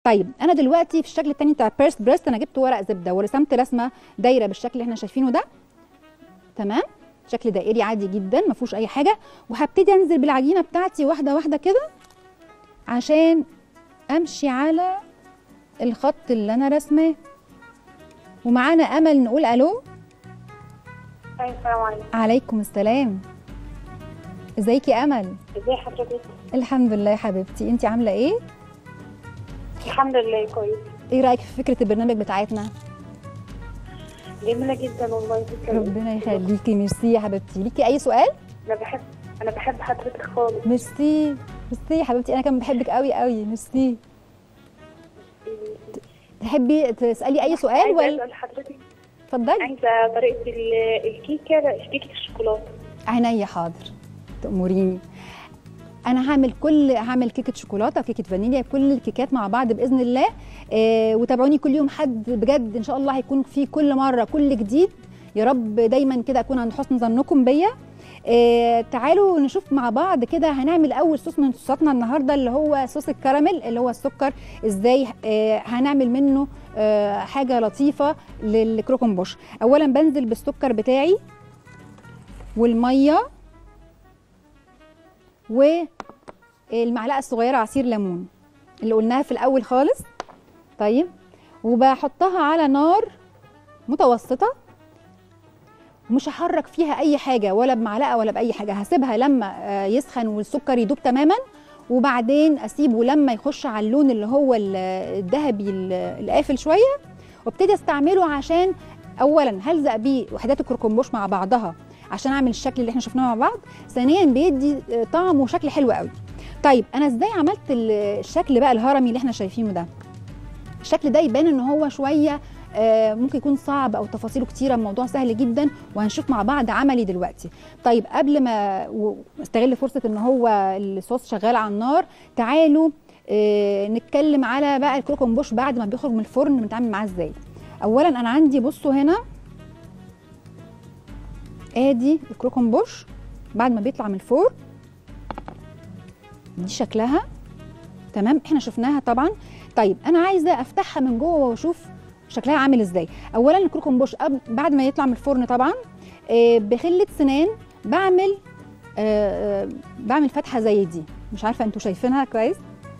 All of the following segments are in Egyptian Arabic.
طيب انا دلوقتي في الشكل التاني بتاع بيرست بريست انا جبت ورق زبده ورسمت رسمه دايره بالشكل اللي احنا شايفينه ده تمام شكل دائري عادي جدا ما فيهوش اي حاجه وهبتدي انزل بالعجينه بتاعتي واحده واحده كده عشان امشي على الخط اللي انا رسماه ومعانا امل نقول الو أيوة السلام عليكم عليكم السلام ازيك يا امل ازي حضرتك الحمد لله يا حبيبتي انت عامله ايه الحمد لله كويس ايه رايك في فكره البرنامج بتاعتنا جميلة جدا والله تسلمي. ربنا يخليكي ميرسي يا حبيبتي ليكي اي سؤال انا بحب انا بحب حضرتك خالص ميرسي ميرسي يا حبيبتي انا كمان بحبك قوي قوي ميرسي تحبي تسالي اي سؤال عايزة ولا اسال حضرتك اتفضلي عايزة طريقة ال- الكيكة كيكة الشوكولاتة عينيا حاضر تأمريني انا هعمل كل هعمل كيكه شوكولاته وكيكه فانيليا كل الكيكات مع بعض باذن الله آه وتابعوني كل يوم حد بجد ان شاء الله هيكون في كل مره كل جديد يا رب دايما كده اكون عند حسن ظنكم بيا آه تعالوا نشوف مع بعض كده هنعمل اول صوص من صوصاتنا النهارده اللي هو صوص الكراميل اللي هو السكر ازاي آه هنعمل منه آه حاجه لطيفه للكروكمبوش اولا بنزل بالسكر بتاعي والميه والمعلقه الصغيره عصير ليمون اللي قلناها في الاول خالص طيب وبحطها على نار متوسطه مش هحرك فيها اي حاجه ولا بمعلقه ولا باي حاجه هسيبها لما آه، يسخن والسكر يدوب تماما وبعدين اسيبه لما يخش على اللون اللي هو ال- الذهبي ال- القافل شويه وابتدي استعمله عشان اولا هلزق بيه وحدات الكركمبوش مع بعضها عشان اعمل الشكل اللي احنا شفناه مع بعض ثانيا بيدي آه، طعم وشكل حلو قوي طيب انا ازاي عملت ال- الشكل بقى الهرمي اللي احنا شايفينه ده الشكل ده يبان ان هو شويه آه، ممكن يكون صعب او تفاصيله كتيره الموضوع سهل جدا وهنشوف مع بعض عملي دلوقتي طيب قبل ما و- استغل فرصه ان هو الصوص شغال على النار تعالوا آه، نتكلم على بقى الكروكمبوش بعد ما بيخرج من الفرن بنتعامل معاه ازاي اولا انا عندي بصوا هنا ادي الكروكمبوش بعد ما بيطلع من الفرن دي شكلها تمام احنا شفناها طبعا طيب انا عايزه افتحها من جوه واشوف شكلها عامل ازاي اولا الكروكمبوش قبل بعد ما يطلع من الفرن طبعا آه، بخله سنان بعمل آه، آه، بعمل فتحه زي دي مش عارفه انتوا شايفينها كويس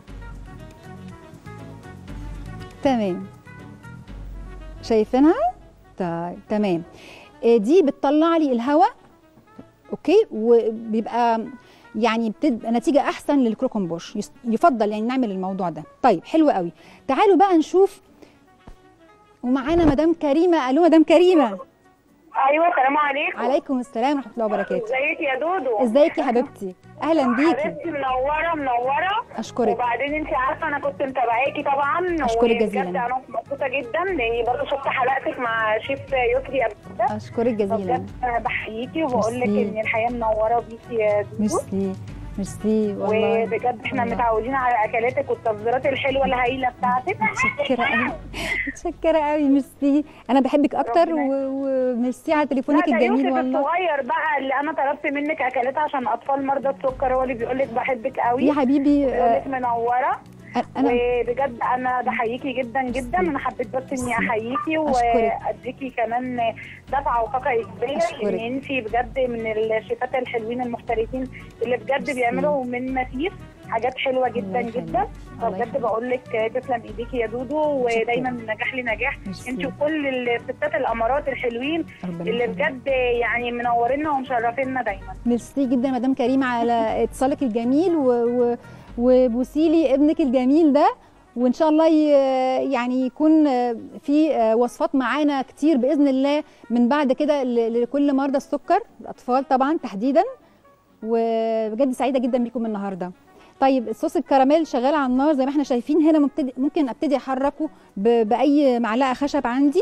تمام شايفينها طيب تمام آه، دي بتطلع لي الهواء اوكي وبيبقى يعني بتبقى نتيجه احسن للكروكمبوش يس- يفضل يعني نعمل الموضوع ده طيب حلو قوي تعالوا بقى نشوف ومعانا مدام كريمه الو مدام كريمه ايوه السلام عليكم عليكم السلام ورحمه الله وبركاته ازيك يا دودو ازيك يا حبيبتي اهلا بيكي حبيبتي منوره منوره اشكرك وبعدين انت عارفه انا كنت متابعاكي طبعا أشكرك وبجد جزيلاً. انا مبسوطه جدا لاني برضه شفت حلقتك مع شيف يسري قبل كده اشكرك جزيلا بجد أنا بحييكي وبقول لك ميرسي. ان الحياه منوره بيكي يا دودو ميرسي ميرسي والله وبجد احنا والله. متعودين على اكلاتك والتصديرات الحلوه الهايله بتاعتك متشكره قوي متشكره قوي ميرسي انا بحبك اكتر ربنا و- وميرسي على تليفونك لا، ده الجميل يوسف والله الصغير بقى اللي انا طلبت منك اكلات عشان اطفال مرضى السكر هو اللي بيقول لك بحبك قوي يا حبيبي بيقول آه، لك منوره انا وبجد انا بحييكي جدا جدا ميرسي. انا حبيت بس اني ميرسي. احييكي أشكرك. واديكي كمان دفعه وطاقه ايجابيه أشكرك. ان انت بجد من الشيفات الحلوين المحترفين اللي بجد ميرسي. بيعملوا من مفيش حاجات حلوه جدا الله يخليك. جدا الله فبجد يخليك. بقول لك تسلم ايديكي يا دودو متشكرة. ودايما من نجاح لنجاح ميرسي. انت وكل الستات الامارات الحلوين ربنا اللي يخليك. بجد يعني منورينا ومشرفينا دايما ميرسي جدا مدام كريمه على اتصالك الجميل و... و... وبوسيلي ابنك الجميل ده وان شاء الله ي... يعني يكون في وصفات معانا كتير باذن الله من بعد كده ل... لكل مرضى السكر الاطفال طبعا تحديدا وبجد سعيده جدا بيكم النهارده طيب الصوص الكراميل شغال على النار زي ما احنا شايفين هنا مبتدي ممكن ابتدي احركه ب... باي معلقه خشب عندي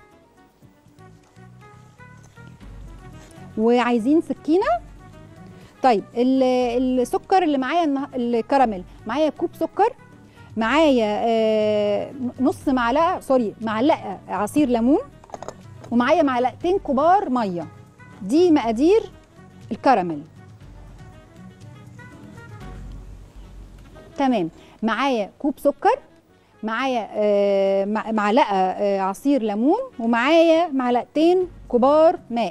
وعايزين سكينه طيب ال- السكر اللي معايا النه- الكراميل معايا كوب سكر معايا آه، نص معلقه سوري معلقه عصير ليمون ومعايا معلقتين كبار ميه دي مقادير الكراميل تمام معايا كوب سكر معايا آه، مع- معلقه آه، عصير ليمون ومعايا معلقتين كبار ماء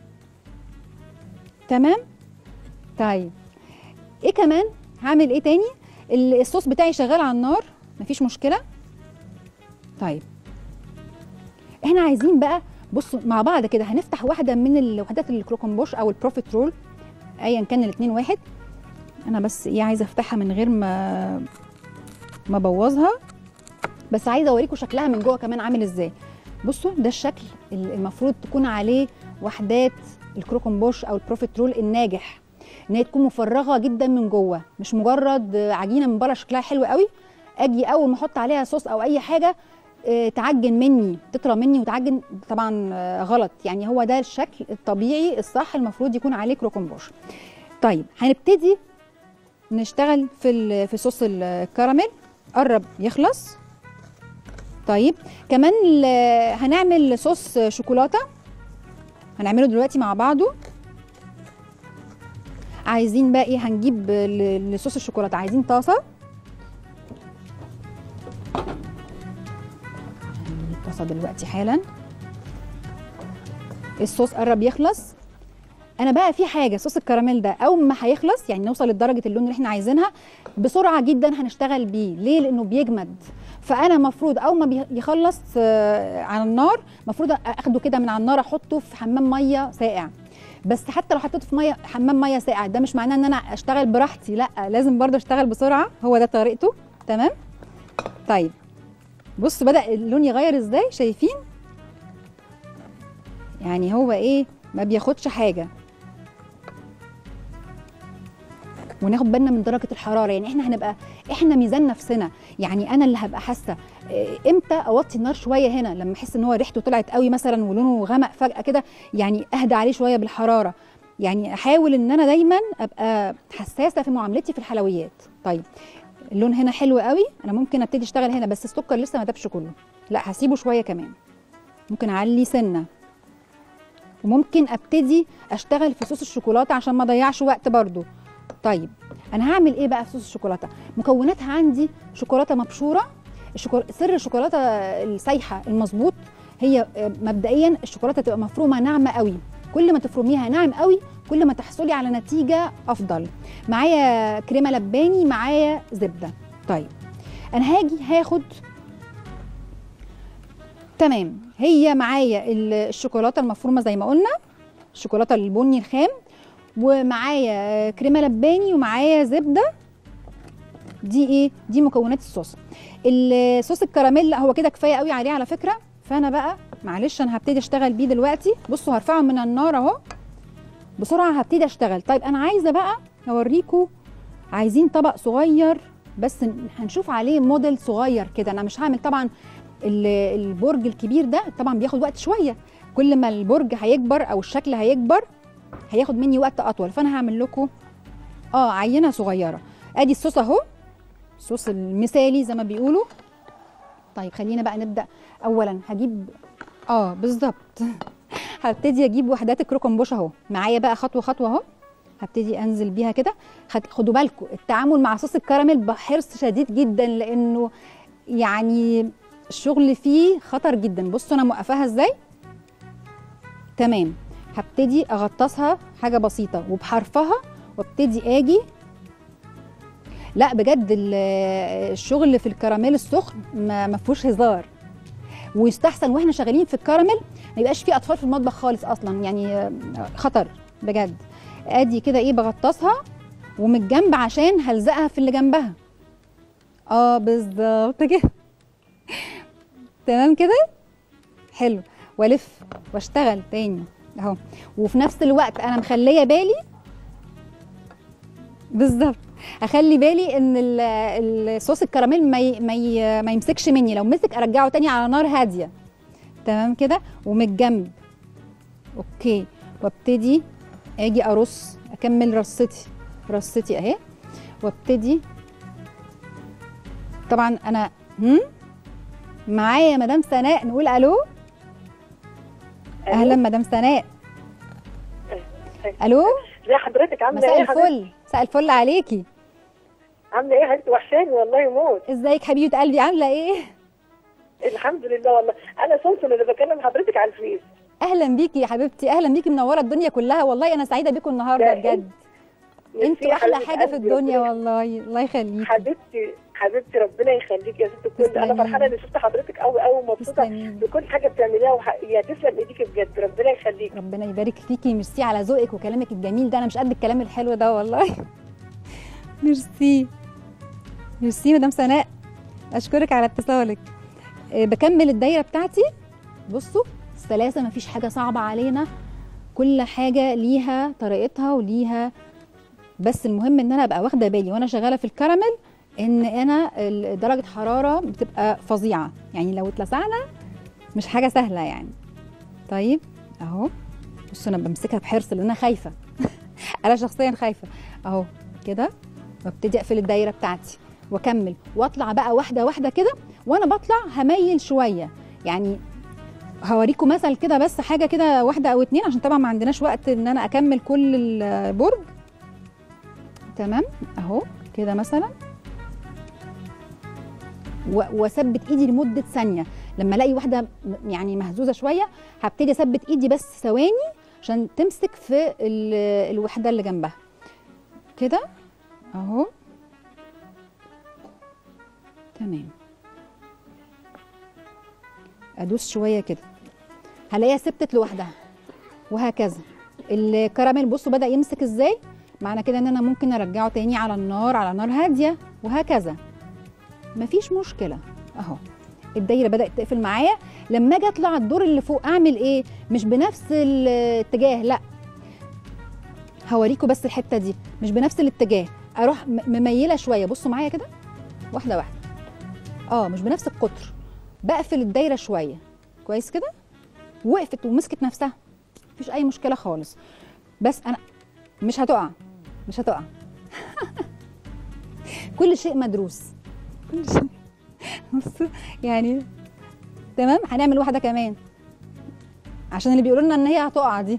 تمام طيب ايه كمان هعمل ايه تاني ال- الصوص بتاعي شغال على النار مفيش مشكله طيب احنا عايزين بقى بصوا مع بعض كده هنفتح واحده من الوحدات الكروكمبوش او البروفيت رول ايا كان الاثنين واحد انا بس ايه عايزه افتحها من غير ما ما ابوظها بس عايزه اوريكم شكلها من جوه كمان عامل ازاي بصوا ده الشكل اللي المفروض تكون عليه وحدات الكروكمبوش او البروفيت رول الناجح ان هي تكون مفرغه جدا من جوه مش مجرد عجينه من بره شكلها حلو قوي اجي اول ما احط عليها صوص او اي حاجه آه، تعجن مني تطرى مني وتعجن طبعا آه، غلط يعني هو ده الشكل الطبيعي الصح المفروض يكون عليه كروكمبوش طيب هنبتدي نشتغل في ال- في صوص الكراميل قرب يخلص طيب كمان ال- هنعمل صوص شوكولاته هنعمله دلوقتي مع بعضه عايزين بقى ايه هنجيب ل- لصوص الشوكولاته عايزين طاسه هنجيب طاسه دلوقتي حالا الصوص قرب يخلص انا بقى في حاجه صوص الكراميل ده اول ما هيخلص يعني نوصل لدرجه اللون اللي احنا عايزينها بسرعه جدا هنشتغل بيه ليه لانه بيجمد فانا المفروض اول ما بي- يخلص آه، على النار المفروض اخده كده من على النار احطه في حمام ميه ساقع بس حتى لو حطيته في ميه حمام ميه ساقع ده مش معناه ان انا اشتغل براحتي لا لازم برضه اشتغل بسرعه هو ده طريقته تمام طيب بص بدا اللون يغير ازاي شايفين يعني هو ايه ما بياخدش حاجه وناخد بالنا من درجه الحراره يعني احنا هنبقى احنا ميزان نفسنا يعني انا اللي هبقى حاسه إيه، امتى اوطي النار شويه هنا لما احس ان هو ريحته طلعت قوي مثلا ولونه غمق فجاه كده يعني اهدى عليه شويه بالحراره يعني احاول ان انا دايما ابقى حساسه في معاملتي في الحلويات طيب اللون هنا حلو قوي انا ممكن ابتدي اشتغل هنا بس السكر لسه ما دابش كله لا هسيبه شويه كمان ممكن اعلي سنه وممكن ابتدي اشتغل في صوص الشوكولاته عشان ما اضيعش وقت برضو طيب انا هعمل ايه بقى في صوص الشوكولاته مكوناتها عندي شوكولاته مبشوره الشوكولا... سر الشوكولاته السايحه المظبوط هي آه، مبدئيا الشوكولاته تبقى مفرومه ناعمه قوي كل ما تفرميها ناعم قوي كل ما تحصلي على نتيجه افضل معايا كريمه لباني معايا زبده طيب انا هاجي هاخد تمام هي معايا ال- الشوكولاته المفرومه زي ما قلنا الشوكولاته البني الخام ومعايا كريمه لباني ومعايا زبده دي ايه دي مكونات الصوص الصوص الكراميل لا هو كده كفايه قوي عليه على فكره فانا بقى معلش انا هبتدي اشتغل بيه دلوقتي بصوا هرفعه من النار اهو بسرعه هبتدي اشتغل طيب انا عايزه بقى اوريكم عايزين طبق صغير بس هنشوف عليه موديل صغير كده انا مش هعمل طبعا ال- البرج الكبير ده طبعا بياخد وقت شويه كل ما البرج هيكبر او الشكل هيكبر هياخد مني وقت اطول فانا هعمل لكم اه عينه صغيره ادي الصوص اهو الصوص المثالي زي ما بيقولوا طيب خلينا بقى نبدا اولا هجيب اه بالظبط هبتدي اجيب وحدات الكروكمبوش اهو معايا بقى خطوه خطوه اهو هبتدي انزل بيها كده خد- خدوا بالكم التعامل مع صوص الكراميل بحرص شديد جدا لانه يعني الشغل فيه خطر جدا بصوا انا موقفاها ازاي تمام هبتدي اغطسها حاجه بسيطه وبحرفها وابتدي اجي لا بجد ال- الشغل في الكراميل السخن ما ما فيهوش هزار ويستحسن واحنا شغالين في الكراميل ما يبقاش في اطفال في المطبخ خالص اصلا يعني خطر بجد ادي كده ايه بغطسها ومن الجنب عشان هلزقها في اللي جنبها اه بالظبط كده تمام كده حلو والف واشتغل تاني اهو وفي نفس الوقت انا مخليه بالي بالظبط اخلي بالي ان ال- الصوص الكراميل ما ي- ما ي- ما يمسكش مني لو مسك ارجعه تاني على نار هاديه تمام كده ومن الجنب اوكي وابتدي اجي ارص اكمل رصتي رصتي اهي وابتدي طبعا انا هم معايا مدام سناء نقول الو اهلا مدام سناء الو ازي حضرتك عامله مساء ايه يا حضرتك؟ الفل مساء الفل عليكي عامله ايه يا حبيبتي وحشاني والله موت ازيك حبيبه قلبي عامله ايه الحمد لله والله انا سمسم اللي بكلم حضرتك على الفيس اهلا بيكي يا حبيبتي اهلا بيكي منوره الدنيا كلها والله انا سعيده بيكم النهارده ده بجد ميرسي انتوا يا احلى حبيبة حاجه في قلبي، الدنيا ربنا- والله الله يخليكي حبيبتي حبيبتي ربنا يخليك يا ست الكل انا تسلمي. فرحانه اني شفت حضرتك قوي قوي ومبسوطه تسلمي بكل حاجه بتعمليها وح... يا تسلم ايديك بجد ربنا يخليك ربنا يبارك فيكي ميرسي على ذوقك وكلامك الجميل ده انا مش قد الكلام الحلو ده والله ميرسي ميرسي مدام سناء اشكرك على اتصالك آه، بكمل الدايره بتاعتي بصوا السلاسه مفيش حاجه صعبه علينا كل حاجه ليها طريقتها وليها بس المهم ان انا ابقى واخده بالي وانا شغاله في الكراميل ان انا ال- درجه حراره بتبقى فظيعه يعني لو اتلسعنا مش حاجه سهله يعني طيب اهو بصوا انا بمسكها بحرص لان انا خايفه انا شخصيا خايفه اهو كده وابتدي اقفل الدايره بتاعتي واكمل واطلع بقى واحده واحده كده وانا بطلع هميل شويه يعني هوريكم مثل كده بس حاجه كده واحده او اتنين عشان طبعا ما عندناش وقت ان انا اكمل كل البرج تمام اهو كده مثلا و- واثبت ايدي لمده ثانيه لما الاقي واحده م- يعني مهزوزه شويه هبتدي اثبت ايدي بس ثواني عشان تمسك في ال- الوحده اللي جنبها كده اهو تمام ادوس شويه كده هلاقيها ثبتت لوحدها وهكذا الكراميل بصوا بدا يمسك ازاي معنى كده ان انا ممكن ارجعه تاني على النار على نار هاديه وهكذا مفيش مشكله اهو الدايره بدات تقفل معايا لما اجي اطلع الدور اللي فوق اعمل ايه مش بنفس الاتجاه لا هوريكم بس الحته دي مش بنفس الاتجاه اروح م- مميله شويه بصوا معايا كده واحده واحده اه مش بنفس القطر بقفل الدايره شويه كويس كده وقفت ومسكت نفسها مفيش اي مشكله خالص بس انا مش هتقع مش هتقع كل شيء مدروس كل شيء بصوا يعني تمام هنعمل واحده كمان عشان اللي بيقولوا لنا ان هي هتقع دي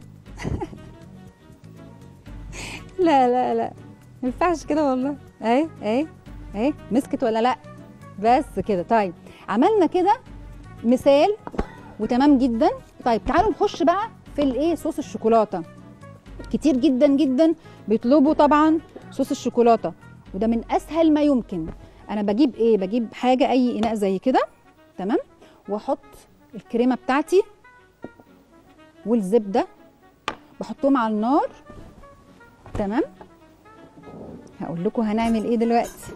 لا لا لا ما ينفعش كده والله اهي اهي اهي مسكت ولا لا بس كده طيب عملنا كده مثال وتمام جدا طيب تعالوا نخش بقى في الايه صوص الشوكولاته كتير جدا جدا بيطلبوا طبعا صوص الشوكولاته وده من اسهل ما يمكن انا بجيب ايه بجيب حاجه اي اناء زي كده تمام واحط الكريمه بتاعتي والزبده بحطهم على النار تمام هقول لكم هنعمل ايه دلوقتي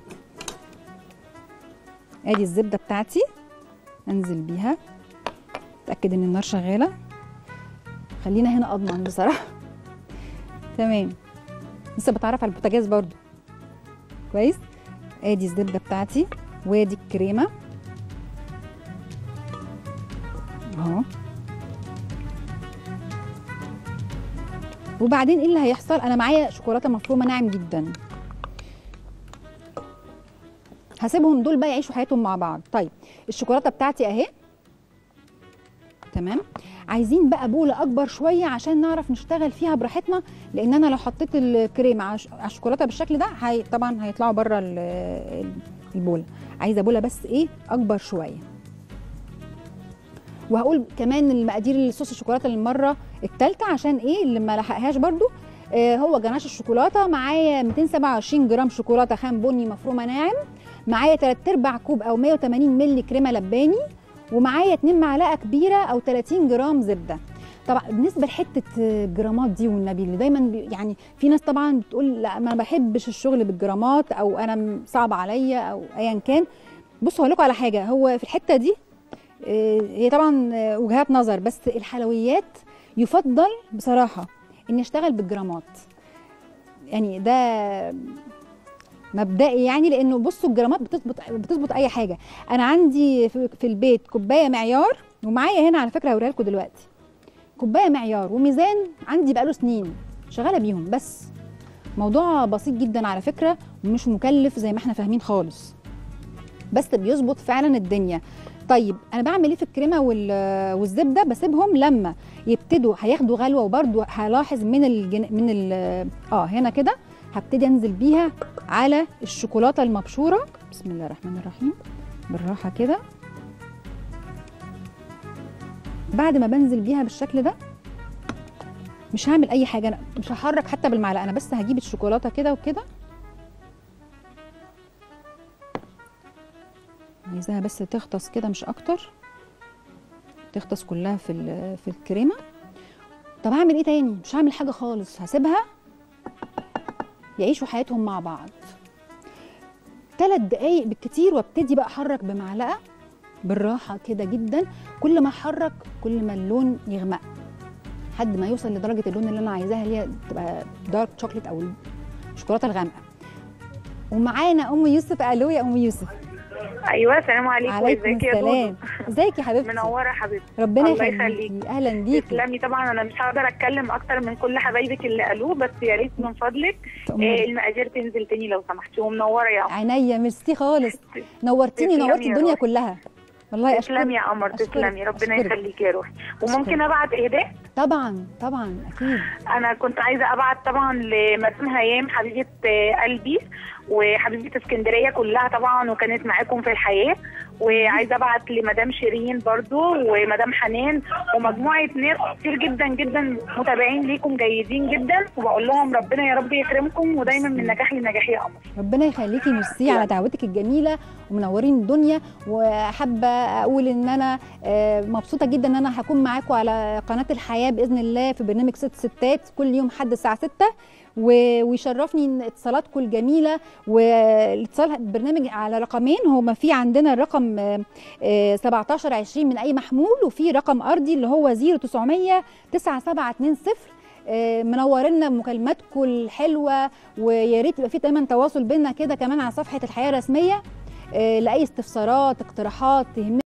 ادي الزبده بتاعتي انزل بيها اتاكد ان النار شغاله خلينا هنا اضمن بصراحه تمام لسه بتعرف على البوتاجاز برضو كويس ادي الزبده بتاعتي وادي الكريمه اهو وبعدين ايه اللي هيحصل انا معايا شوكولاته مفرومه ناعم جدا هسيبهم دول بقى يعيشوا حياتهم مع بعض طيب الشوكولاته بتاعتي اهي تمام عايزين بقى بوله اكبر شويه عشان نعرف نشتغل فيها براحتنا لان انا لو حطيت الكريمه على الش- على الشوكولاته بالشكل ده هي طبعا هيطلعوا بره ال- ال- البوله عايزه بوله بس ايه اكبر شويه وهقول كمان المقادير الصوص الشوكولاته للمره الثالثه عشان ايه اللي ما لحقهاش برضو آه هو جناش الشوكولاته معايا 227 جرام شوكولاته خام بني مفرومه ناعم معايا 3 ارباع كوب او 180 مللي كريمه لباني ومعايا 2 معلقه كبيره او 30 جرام زبده طبعا بالنسبه لحته الجرامات دي والنبي اللي دايما بي يعني في ناس طبعا بتقول لا ما بحبش الشغل بالجرامات او انا م- صعب عليا او ايا كان بصوا هقول لكم على حاجه هو في الحته دي آه، هي طبعا آه، وجهات نظر بس الحلويات يفضل بصراحه اني اشتغل بالجرامات يعني ده مبدئي يعني لانه بصوا الجرامات بتظبط بتظبط اي حاجه انا عندي في في البيت كوبايه معيار ومعايا هنا على فكره هوريها لكم دلوقتي كوبايه معيار وميزان عندي بقاله سنين شغاله بيهم بس موضوع بسيط جدا على فكره ومش مكلف زي ما احنا فاهمين خالص بس بيظبط فعلا الدنيا طيب انا بعمل ايه في الكريمه وال- والزبده بسيبهم لما يبتدوا هياخدوا غلوه وبرده هلاحظ من الجن... من ال... اه هنا كده هبتدي انزل بيها على الشوكولاته المبشوره بسم الله الرحمن الرحيم بالراحه كده بعد ما بنزل بيها بالشكل ده مش هعمل اي حاجه انا مش هحرك حتى بالمعلقه انا بس هجيب الشوكولاته كده وكده عايزاها بس تغطس كده مش اكتر تغطس كلها في ال- في الكريمه طب هعمل ايه تاني مش هعمل حاجه خالص هسيبها يعيشوا حياتهم مع بعض ثلاث دقايق بالكتير وابتدي بقى احرك بمعلقه بالراحه كده جدا كل ما احرك كل ما اللون يغمق لحد ما يوصل لدرجه اللون اللي انا عايزاها اللي هي تبقى دارك شوكليت او الشوكولاته الغامقه ومعانا ام يوسف الو يا ام يوسف ايوه السلام عليكم عليكم ازيك يا السلام دودو ازيك يا حبيبتي منوره حبيبتي ربنا الله يخليكي يخليك. اهلا بيكي تسلمي طبعا انا مش هقدر اتكلم اكتر من كل حبايبك اللي قالوه بس يا ريت من فضلك آه تأمري. المقادير تنزل تاني لو سمحتي ومنوره يا قمر عينيا ميرسي خالص نورتيني تسلمي نورتي يا الدنيا روحي. كلها والله اشكرك تسلمي يا قمر أشكرك. تسلمي ربنا أشكرك. يخليك يا روحي وممكن ابعت اهداء طبعا طبعا اكيد انا كنت عايزه ابعت طبعا لمدام هيام حبيبه آه، قلبي وحبيبه اسكندريه كلها طبعا وكانت معاكم في الحياه وعايزه ابعت لمدام شيرين برضو ومدام حنان ومجموعه ناس كتير جدا جدا متابعين ليكم جيدين جدا وبقول لهم ربنا يا رب يكرمكم ودايما من نجاح لنجاح يا قمر ربنا يخليكي ميرسي على دعوتك الجميله ومنورين الدنيا وحابه اقول ان انا آه، مبسوطه جدا ان انا هكون معاكم على قناه الحياه باذن الله في برنامج ست ستات كل يوم حد الساعه 6 و- ويشرفني إن اتصالاتكم الجميله والاتصال برنامج على رقمين هما في عندنا الرقم آه، آه، 17 20 من اي محمول وفي رقم ارضي اللي هو 0900 9720 آه، منورينا بمكالماتكم الحلوه ويا ريت يبقى في دايما تواصل بينا كده كمان على صفحه الحياه الرسميه آه، لاي استفسارات اقتراحات تهمنا